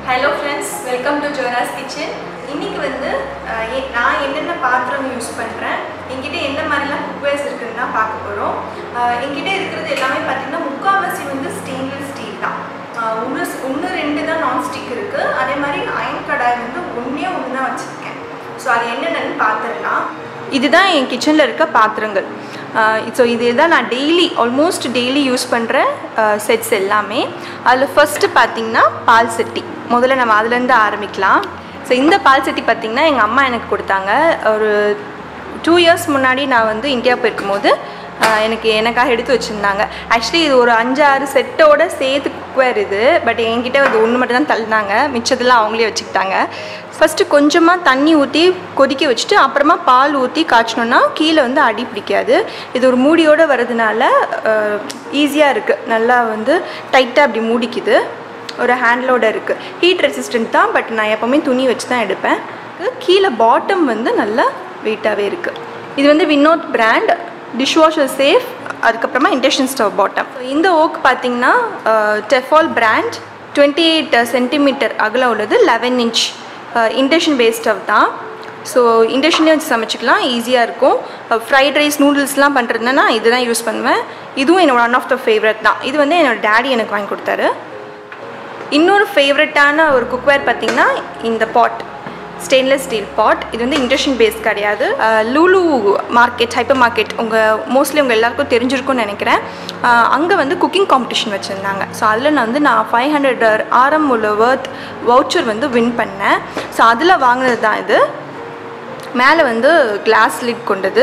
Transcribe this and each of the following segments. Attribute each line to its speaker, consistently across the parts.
Speaker 1: hello friends welcome to Jora's kitchen இன்னைக்கு வந்து அஹ், எ- நான் என்னென்ன பாத்திரம் யூஸ் பண்ணுறேன் என்கிட்ட என்ன மாதிரிலாம் குக்வேர்ஸ் இருக்குன்னு தான் பார்க்க போகிறோம் என்கிட்ட இருக்கிறது எல்லாமே பார்த்தீங்கன்னா முக்கால்வாசி வந்து ஸ்டெயின்லெஸ் ஸ்டீல் தான் அஹ், ஒன்று ஒன்று ரெண்டு தான் நான்ஸ்டிக் இருக்குது அதே மாதிரி அயன் கடாய் வந்து ஒன்றே ஒன்று தான் வச்சுருக்கேன் ஸோ அது என்னென்னு பார்த்துடலாம் இதுதான் என் கிச்சனில் இருக்க பாத்திரங்கள் ஸோ இது தான் நான் டெய்லி ஆல்மோஸ்ட் டெய்லி யூஸ் பண்ணுற செட்ஸ் எல்லாமே அதில் ஃபஸ்ட்டு பார்த்தீங்கன்னா பால் செட்டி முதல்ல நம்ம அதுலேருந்து ஆரம்பிக்கலாம் ஸோ இந்த பால் செட்டி பார்த்தீங்கன்னா எங்கள் அம்மா எனக்கு கொடுத்தாங்க ஒரு டூ இயர்ஸ் முன்னாடி நான் வந்து இந்தியா போயிருக்கும்போது ஆஹ் எனக்கு எனக்காக எடுத்து வச்சுருந்தாங்க ஆக்சுவலி இது ஒரு அஞ்சாறு செட்டோட சேர்த்து குக்வேர் இது பட் என்கிட்ட அது ஒன்று மட்டும் தான் தள்ளினாங்க மிச்சதெல்லாம் அவங்களே வச்சுக்கிட்டாங்க ஃபஸ்ட்டு கொஞ்சமாக தண்ணி ஊற்றி கொதிக்க வச்சுட்டு அப்புறமா பால் ஊற்றி காய்ச்சணுன்னா கீழே வந்து அடி பிடிக்காது இது ஒரு மூடியோடு வர்றதுனால ஈஸியாக இருக்குது நல்லா வந்து டைட்டாக அப்படி மூடிக்குது ஒரு ஹேண்ட்லோட இருக்குது ஹீட் ரெசிஸ்டன்ட் தான் பட் நான் எப்போவுமே துணி வச்சு தான் எடுப்பேன் கீழே பாட்டம் வந்து நல்லா வெயிட்டாகவே இருக்குது இது வந்து வினோத் பிராண்ட் டிஷ்வாஷர் சேஃப் அதுக்கப்புறமா இண்டக்ஷன் ஸ்டவ் பாட்டம் இந்த ஓக் பார்த்தீங்கன்னா Tefal brand twenty eight centimeter அகலம் உள்ளது eleven inch induction based stove தான் ஸோ இண்டக்ஷன்லேயே வச்சு சமைச்சிக்கலாம் ஈஸியாக இருக்கும் ஃப்ரைட் ரைஸ் நூடுல்ஸ்லாம் பண்ணுறதுனா இதுதான் யூஸ் பண்ணுவேன் இதுவும் என்னோட ஒன் ஆஃப் த ஃபேவரட் தான் இது வந்து என்னோட டேடி எனக்கு வாங்கி கொடுத்தாரு இன்னொரு ஃபேவரட்டான ஒரு குக்வேர் பார்த்தீங்கன்னா இந்த பாட் ஸ்டெயின்லெஸ் ஸ்டீல் பாட் இது வந்து இண்டக்ஷன் பேஸ் கிடையாது லூலு மார்க்கெட் ஹைப்பர் மார்க்கெட் உங்கள் மோஸ்ட்லி உங்கள் எல்லாருக்கும் தெரிஞ்சிருக்கும்னு நினைக்கிறேன் அங்கே வந்து குக்கிங் காம்படிஷன் வச்சுருந்தாங்க ஸோ அதில் நான் வந்து நான் ஃபைவ் ஹண்ட்ரட் ஆரம் உள்ள வர்த் வவுச்சர் வந்து வின் பண்ணேன் ஸோ அதில் வாங்கினது தான் இது மேலே வந்து கிளாஸ் லிட் கொண்டது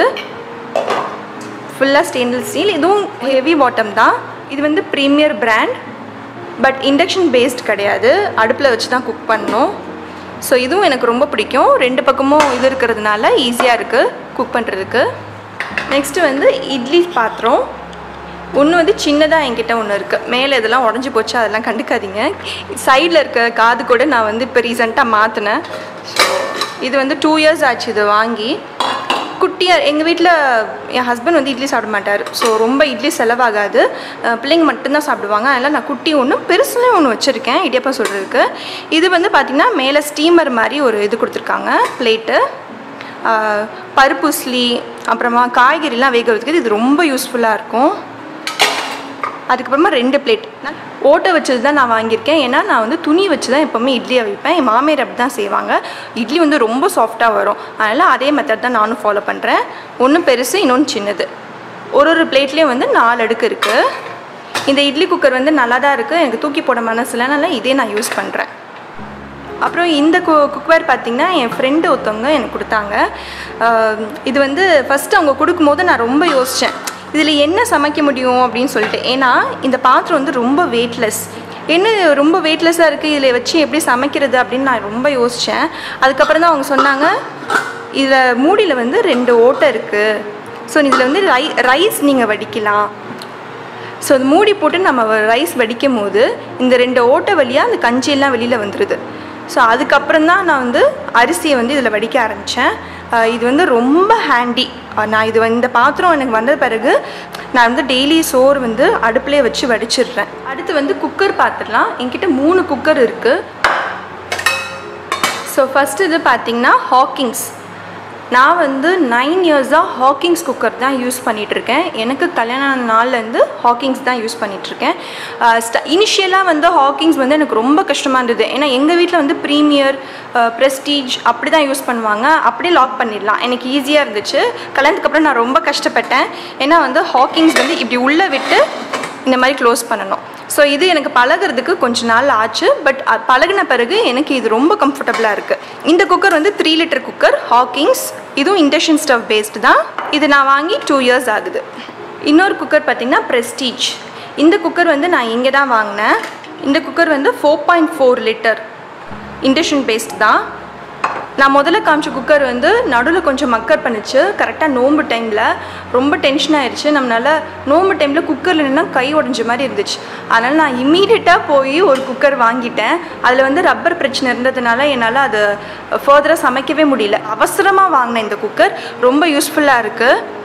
Speaker 1: ஃபுல்லாக ஸ்டெயின்லெஸ் ஸ்டீல் இதுவும் ஹெவி பாட்டம் தான் இது வந்து Premier brand but induction based கிடையாது அடுப்பில் வச்சு தான் குக் பண்ணணும் ஸோ இதுவும் எனக்கு ரொம்ப பிடிக்கும் ரெண்டு பக்கமும் இது இருக்கிறதுனால ஈஸியாக இருக்குது குக் பண்ணுறதுக்கு நெக்ஸ்ட்டு வந்து இட்லி பாத்திரம் ஒன்று வந்து சின்னதாக என்கிட்ட ஒன்று இருக்குது மேலே இதெல்லாம் உடஞ்சி போச்சு அதெல்லாம் கண்டுக்காதீங்க சைடில் இருக்க காது கூட நான் வந்து இப்போ ரீசெண்டாக மாற்றினேன் இது வந்து டூ இயர்ஸ் ஆச்சு இது வாங்கி குட்டியாக எங்கள் வீட்டில் என் ஹஸ்பண்ட் வந்து இட்லி சாப்பிட மாட்டார் ஸோ ரொம்ப இட்லி செலவாகாது அஹ் பிள்ளைங்க மட்டும்தான் சாப்பிடுவாங்க அதனால் நான் குட்டி ஒன்று பெருசுலேயும் ஒன்று வச்சுருக்கேன் இடியப்பம் சொல்கிறதுக்கு இது வந்து பார்த்திங்கன்னா மேலே ஸ்டீமர் மாதிரி ஒரு இது கொடுத்துருக்காங்க பிளேட்டு பருப்பு உஸ்லி அப்புறமா காய்கறிலாம் வேக வைக்கிறதுக்கு இது ரொம்ப யூஸ்ஃபுல்லாக இருக்கும் அதுக்கப்புறமா ரெண்டு பிளேட் நான் ஓட்டை வச்சது தான் நான் வாங்கியிருக்கேன் ஏன்னா நான் வந்து துணி வச்சு தான் எப்போவுமே இட்லியை வைப்பேன் என் மாமியார் அப்படி தான் செய்வாங்க இட்லி வந்து ரொம்ப சாஃப்டாக வரும் அதனால் அதே மெத்தட் தான் நானும் ஃபாலோ பண்ணுறேன் ஒன்று பெருசு இன்னொன்று சின்னது ஒரு ஒரு பிளேட்லேயும் வந்து நாலு அடுக்கு இருக்குது இந்த இட்லி குக்கர் வந்து நல்லா தான் இருக்குது எனக்கு தூக்கி போட மனசில் அதனால் இதே நான் யூஸ் பண்ணுறேன் அப்புறம் இந்த கு குக்வேர் பார்த்திங்கன்னா என் ஃப்ரெண்டு ஒருத்தவங்க எனக்கு கொடுத்தாங்க ஆஹ் இது வந்து ஃபஸ்ட்டு அவங்க கொடுக்கும்போது நான் ரொம்ப யோசித்தேன் இதில் என்ன சமைக்க முடியும் அப்படின்னு சொல்லிட்டு ஏன்னா இந்த பாத்திரம் வந்து ரொம்ப வெயிட்லெஸ் என்ன ரொம்ப வெயிட்லெஸ்ஸாக இருக்குது இதில் வச்சு எப்படி சமைக்கிறது அப்படின்னு நான் ரொம்ப யோசித்தேன் அதுக்கப்புறம் தான் அவங்க சொன்னாங்க இதில் மூடியில் வந்து ரெண்டு ஓட்டை இருக்குது ஸோ இதில் வந்து ரை ரைஸ் நீங்கள் வடிக்கலாம் ஸோ அது மூடி போட்டு நம்ம ரைஸ் வடிக்கும் போது இந்த ரெண்டு ஓட்டை வழியாக அந்த கஞ்சியெல்லாம் வெளியில் வந்துடுது ஸோ அதுக்கப்புறம் தான் நான் வந்து அரிசியை வந்து இதில் வடிக்க ஆரம்பித்தேன் இது வந்து ரொம்ப ஹேண்டி நான் இது வந்து- இந்த பாத்திரம் எனக்கு வந்த பிறகு நான் வந்து டெய்லி சோறு வந்து அடுப்புலேயே வச்சு வடிச்சிடுறேன் அடுத்து வந்து குக்கர் பார்த்துடலாம் என்கிட்ட மூணு குக்கர் இருக்குது ஸோ ஃபஸ்ட்டு இது பார்த்தீங்கன்னா ஹாக்கிங்ஸ் நான் வந்து நைன் இயர்ஸாக ஹாக்கிங்ஸ் குக்கர் தான் யூஸ் பண்ணிகிட்ருக்கேன் எனக்கு கல்யாணம் ஆன நாள்லேருந்து ஹாக்கிங்ஸ் தான் யூஸ் பண்ணிகிட்ருக்கேன் இனிஷியலாக வந்து ஹாக்கிங்ஸ் வந்து எனக்கு ரொம்ப கஷ்டமாக இருந்தது ஏன்னா எங்கள் வீட்டில் வந்து ப்ரீமியர் ப்ரெஸ்டீஜ் அப்படி தான் யூஸ் பண்ணுவாங்க அப்படியே லாக் பண்ணிடலாம் எனக்கு ஈஸியாக இருந்துச்சு கல்யாணத்துக்கு அப்புறம் நான் ரொம்ப கஷ்டப்பட்டேன் ஏன்னா வந்து ஹாக்கிங்ஸ் வந்து இப்படி உள்ளே விட்டு இந்த மாதிரி க்ளோஸ் பண்ணணும் ஸோ இது எனக்கு பழகுறதுக்கு கொஞ்ச நாள் ஆச்சு பட் பழகின பிறகு எனக்கு இது ரொம்ப கம்ஃபர்டபுளாக இருக்குது இந்த குக்கர் வந்து த்ரீ லிட்டர் குக்கர் ஹாக்கிங்ஸ் இதுவும் இண்டக்ஷன் ஸ்டவ் பேஸ்டு தான் இது நான் வாங்கி டூ இயர்ஸ் ஆகுது இன்னொரு குக்கர் பார்த்திங்கன்னா ப்ரெஸ்டீஜ் இந்த குக்கர் வந்து நான் இங்கே தான் வாங்கினேன் இந்த குக்கர் வந்து four point four liter induction based தான் நான் முதல்ல காமிச்ச குக்கர் வந்து நடுவில் கொஞ்சம் மக்கர் பண்ணுச்சு கரெக்டாக நோம்பு டைமில் ரொம்ப டென்ஷன் ஆயிடுச்சு நம்மளால் நோம்பு டைமில் குக்கரில் நின்னா கை உடஞ்ச மாதிரி இருந்துச்சு அதனால் நான் இம்மீடியட்டாக போய் ஒரு குக்கர் வாங்கிட்டேன் அதில் வந்து ரப்பர் பிரச்சனை இருந்ததுனால என்னால் அதை ஃபர்தராக சமைக்கவே முடியல அவசரமாக வாங்கினேன் இந்த குக்கர் ரொம்ப யூஸ்ஃபுல்லாக இருக்குது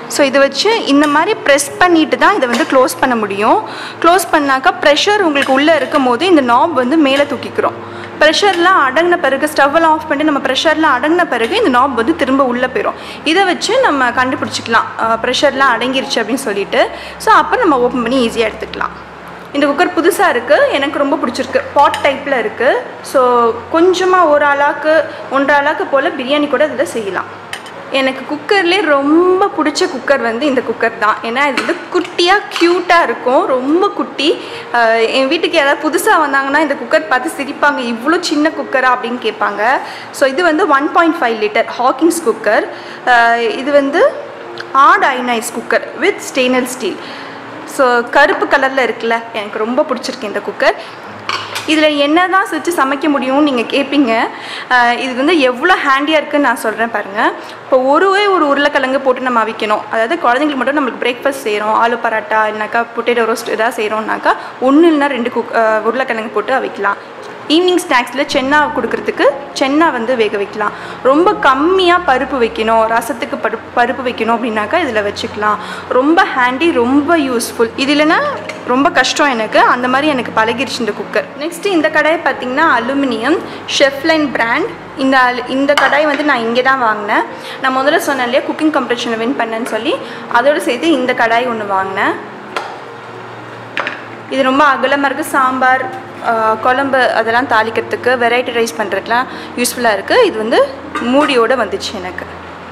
Speaker 1: ஸோ இதை வச்சு இந்த மாதிரி ப்ரெஸ் பண்ணிட்டு தான் இதை வந்து க்ளோஸ் பண்ண முடியும் க்ளோஸ் பண்ணாக்கா ப்ரெஷர் உங்களுக்கு உள்ளே இருக்கும் போது இந்த நாப் வந்து மேலே தூக்கிக்கிறோம் ப்ரெஷர்லாம் அடங்கின பிறகு ஸ்டவ்லாம் ஆஃப் பண்ணிட்டு நம்ம ப்ரெஷர்லாம் அடங்கின பிறகு இந்த நாப் வந்து திரும்ப உள்ளே போயிடும் இதை வச்சு நம்ம கண்டுபிடிச்சிக்கலாம் ப்ரெஷர்லாம் அடங்கிருச்சு அப்படின்னு சொல்லிட்டு ஸோ அப்போ நம்ம ஓப்பன் பண்ணி ஈஸியாக எடுத்துக்கலாம் இந்த குக்கர் புதுசாக இருக்குது எனக்கு ரொம்ப பிடிச்சிருக்கு பாட் டைப்பில் இருக்குது ஸோ கொஞ்சமாக ஒரு ஆளாக்கு ஒன்றரை ஆளாக்கு போல் பிரியாணி கூட இதில் செய்யலாம் எனக்கு குக்கர்லேயே ரொம்ப பிடிச்ச குக்கர் வந்து இந்த குக்கர் தான் ஏன்னா இது வந்து குட்டியாக க்யூட்டாக இருக்கும் ரொம்ப குட்டி அஹ் என் வீட்டுக்கு யாராவது புதுசாக வந்தாங்கன்னா இந்த குக்கர் பார்த்து சிரிப்பாங்க இவ்வளோ சின்ன குக்கரா அப்படின்னு கேட்பாங்க ஸோ இது வந்து one point five liter Hawkins cooker இது வந்து hard anodised cooker with stainless steel so கருப்பு கலரில் இருக்குல்ல எனக்கு ரொம்ப பிடிச்சிருக்கு இந்த குக்கர் இதில் என்ன தான் வச்சு சமைக்க முடியும்னு நீங்கள் கேட்பீங்க அஹ் இது வந்து எவ்வளோ ஹேண்டியாக இருக்குன்னு நான் சொல்கிறேன் பாருங்கள் இப்போ ஒருவே ஒரு உருளைக்கிழங்கு போட்டு நம்ம அவிக்கணும் அதாவது குழந்தைங்களுக்கு மட்டும் நம்மளுக்கு பிரேக்ஃபாஸ்ட் செய்கிறோம் ஆலு பராட்டா இல்லைனாக்கா பொட்டேட்டோ ரோஸ்ட் எதாவது செய்கிறோம்னாக்கா ஒன்று இல்லைனா ரெண்டு குக் அஹ் உருளைக்கிழங்கு போட்டு அவிக்கலாம் ஈவினிங் ஸ்நாக்ஸில் சென்னா கொடுக்கறதுக்கு சென்னா வந்து வேக வைக்கலாம் ரொம்ப கம்மியாக பருப்பு வைக்கணும் ரசத்துக்கு பருப்பு பருப்பு வைக்கணும் அப்படின்னாக்கா இதில் வச்சுக்கலாம் ரொம்ப ஹேண்டி ரொம்ப யூஸ்ஃபுல் இது இல்லைன்னா ரொம்ப கஷ்டம் எனக்கு அந்த மாதிரி எனக்கு பழகிருச்சு இந்த குக்கர் நெக்ஸ்ட்டு இந்த கடாய் பார்த்தீங்கன்னா அலுமினியம் ஷெஃப்லைன் பிராண்ட் இந்த அலு- இந்த கடாய் வந்து நான் இங்கே தான் வாங்கினேன் நான் முதல்ல சொன்னேன் இல்லையா குக்கிங் காம்படிஷனில் வின் பண்ணேன்னு சொல்லி அதோடு சேர்த்து இந்த கடாய் ஒன்று வாங்கினேன் இது ரொம்ப அகலமாக இருக்குது சாம்பார் ஆஹ், குழம்பு அதெல்லாம் தாளிக்கிறதுக்கு வெரைட்டி ரைஸ் பண்ணுறதுக்குலாம் யூஸ்ஃபுல்லாக இருக்குது இது வந்து மூடியோடு வந்துச்சு எனக்கு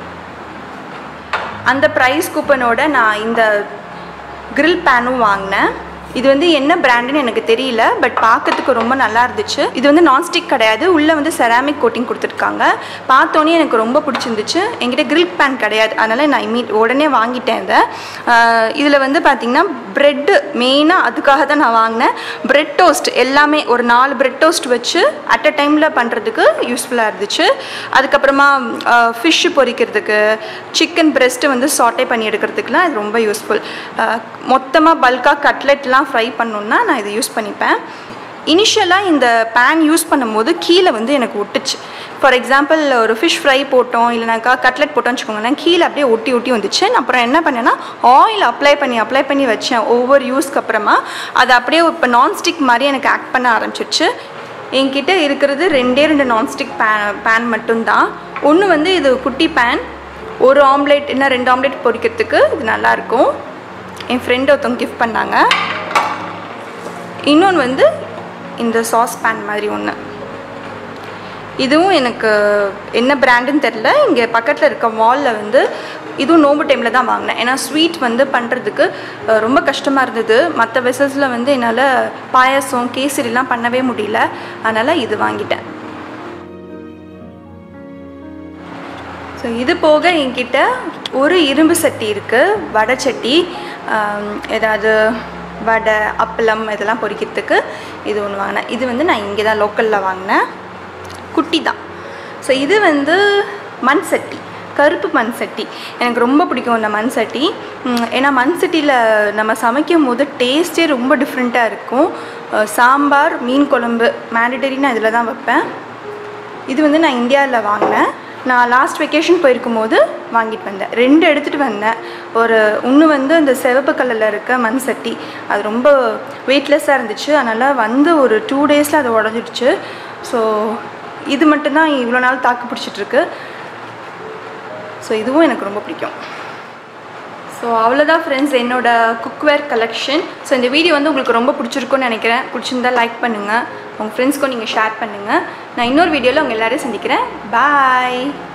Speaker 1: அந்த ப்ரைஸ் கூப்பனோட நான் இந்த grill பேனும் வாங்கினேன் இது வந்து என்ன பிராண்டுன்னு எனக்கு தெரியல பட் பார்க்கறதுக்கு ரொம்ப நல்லா இருந்துச்சு இது வந்து நான்ஸ்டிக் கிடையாது உள்ளே வந்து செராமிக் கோட்டிங் கொடுத்துருக்காங்க பார்த்தோன்னே எனக்கு ரொம்ப பிடிச்சிருந்துச்சு என்கிட்ட grill பேன் கிடையாது அதனால் நான் இம்மீ உடனே வாங்கிட்டேன் இதை இதில் வந்து பார்த்திங்கன்னா ப்ரெட்டு மெயினாக அதுக்காக தான் நான் வாங்கினேன் பிரெட் டோஸ்ட் எல்லாமே ஒரு நாலு பிரெட் டோஸ்ட் வச்சு அட் அ டைமில் பண்ணுறதுக்கு யூஸ்ஃபுல்லாக இருந்துச்சு அதுக்கப்புறமா ஃபிஷ்ஷு பொரிக்கிறதுக்கு சிக்கன் பிரெஸ்ட்டு வந்து சாட்டை பண்ணி எடுக்கிறதுக்குலாம் இது ரொம்ப யூஸ்ஃபுல் மொத்தமாக பல்காக கட்லெட்லாம் ஃப்ரை பண்ணணுன்னா நான் இதை யூஸ் பண்ணிப்பேன் இனிஷியலாக இந்த பேன் யூஸ் பண்ணும்போது கீழே வந்து எனக்கு ஒட்டுச்சு ஃபார் எக்ஸாம்பிள் ஒரு ஃபிஷ் ஃப்ரை போட்டோம் இல்லைனாக்கா கட்லெட் போட்டோம்னு வச்சுக்கோங்களேன் கீழே அப்படியே ஒட்டி ஒட்டி வந்துச்சு நான் அப்புறம் என்ன பண்ணேன்னா ஆயில் அப்ளை பண்ணி அப்ளை பண்ணி வச்சேன் ஒவ்வொரு யூஸ்க்கு அப்புறமா அது அப்படியே இப்போ நான்ஸ்டிக் மாதிரி எனக்கு ஆக்ட் பண்ண ஆரம்பிச்சிருச்சு என்கிட்ட இருக்கிறது ரெண்டே ரெண்டு நான்ஸ்டிக் பேன் பேன் மட்டும்தான் ஒன்று வந்து இது குட்டி பேன் ஒரு ஆம்லேட் இல்லை ரெண்டு ஆம்லேட் பொரிக்கிறதுக்கு இது நல்லாயிருக்கும் என் ஃப்ரெண்டு ஒருத்தவங்க கிஃப்ட் பண்ணாங்க இன்னொன்று வந்து இந்த சாஸ் பேன் மாதிரி ஒன்று இதுவும் எனக்கு என்ன பிராண்டுன்னு தெரில இங்கே பக்கத்தில் இருக்க மாலில் வந்து இதுவும் நோம்பு டைமில் தான் வாங்கினேன் ஏன்னா ஸ்வீட் வந்து பண்ணுறதுக்கு அஹ், ரொம்ப கஷ்டமாக இருந்தது மற்ற வெசல்ஸில் வந்து என்னால் பாயாசம் கேசரிலாம் பண்ணவே முடியல அதனால் இது வாங்கிட்டேன் ஸோ இது போக என்கிட்ட ஒரு இரும்பு சட்டி இருக்குது வடை சட்டி ஆம், ஏதாவது வடை அப்பளம் இதெல்லாம் பொரிக்கிறதுக்கு இது ஒன்று வாங்கினேன் இது வந்து நான் இங்கே தான் லோக்கலில் வாங்கினேன் குட்டி தான் ஸோ இது வந்து மண் சட்டி கருப்பு மண் சட்டி எனக்கு ரொம்ப பிடிக்கும் இந்த மண் சட்டி உம், ஏன்னா மண் சட்டியில் நம்ம சமைக்கும் போது டேஸ்ட்டே ரொம்ப டிஃப்ரெண்ட்டாக இருக்கும் அஹ், சாம்பார் மீன் குழம்பு மேண்டிட்டரி நான் இதில் தான் வைப்பேன் இது வந்து நான் இந்தியாவில் வாங்கினேன் நான் லாஸ்ட் வெக்கேஷன் போயிருக்கும் போது வாங்கிட்டு வந்தேன் ரெண்டு எடுத்துகிட்டு வந்தேன் ஒரு ஒன்று வந்து அந்த சிவப்பு கலரில் இருக்க மண் சட்டி அது ரொம்ப வெயிட்லெஸ்ஸாக இருந்துச்சு அதனால் வந்து ஒரு டூ டேஸில் அது உடஞ்சிடுச்சு ஸோ இது மட்டும்தான் இவ்வளோ நாள் தாக்கு பிடிச்சிட்ருக்கு ஸோ இதுவும் எனக்கு ரொம்ப பிடிக்கும் ஸோ அவ்வளோதான் ஃப்ரெண்ட்ஸ் என்னோட குக்வேர் கலெக்ஷன் ஸோ இந்த வீடியோ வந்து உங்களுக்கு ரொம்ப பிடிச்சிருக்கும்னு நினைக்கிறேன் பிடிச்சிருந்தா லைக் பண்ணுங்கள் உங்கள் ஃப்ரெண்ட்ஸ்க்கும் நீங்கள் ஷேர் பண்ணுங்கள் நான் இன்னொரு வீடியோவில் உங்கள் எல்லாரையும் சந்திக்கிறேன் பாய்